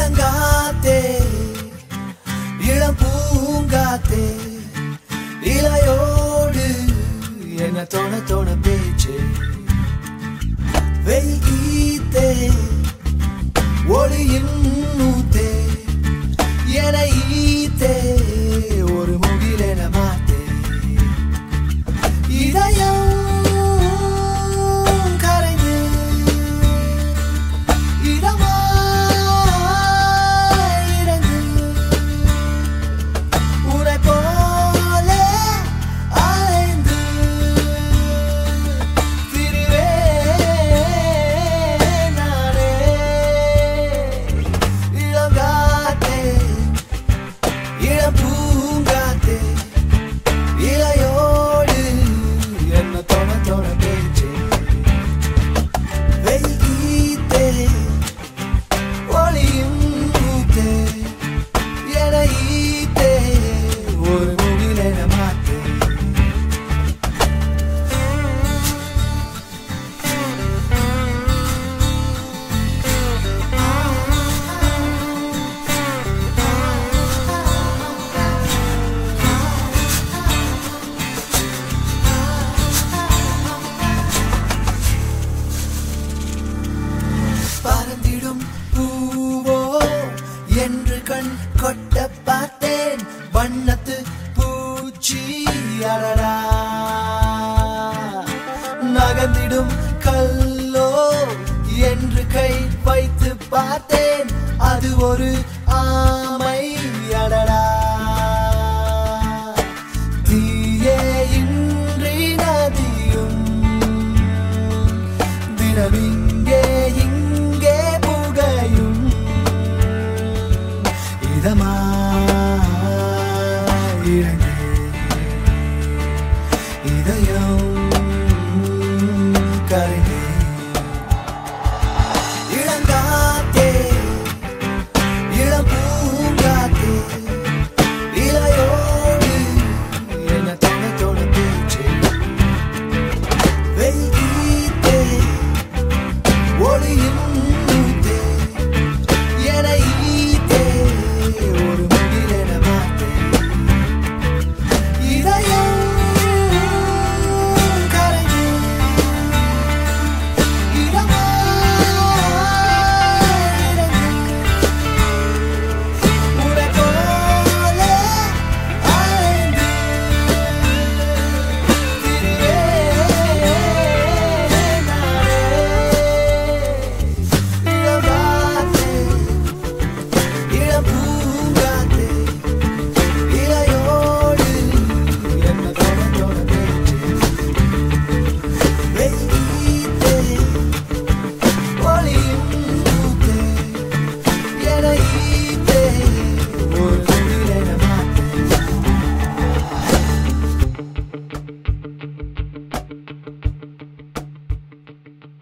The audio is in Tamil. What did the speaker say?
இளங்காத்தே இளம் பூங்காத்தே இலையோடு என்ன தோண தோண பேச்சு வெயில் கீத்தே ஒளியின் ஊத்தே என ஈத்தே ஒரு முகிலென மாத்தே இதயம் கரைந்து இதமாய் இறங்கு உன்னை போல அலைந்து திரிவேன் நானே. இளங்காற்றே, இளம் பூங்காற்றே, இலையோடு என்ன தொண தொண பேச்சு வெயில் கீத்தே, ஒளியும் ஊத்தே, என ஈத்தே, ஒரு முகிலென மாத்தே பறந்திடும் பூவோ என்று கண் கொட்ட பார்த்தேன் வண்ணத்து பூச்சி அடடா நகர்ந்திடும் கல்லோ என்று கை வைத்து பார்த்தேன் அது ஒரு ஆமை அடடா தீயே இன்றி நதியும் தினமின்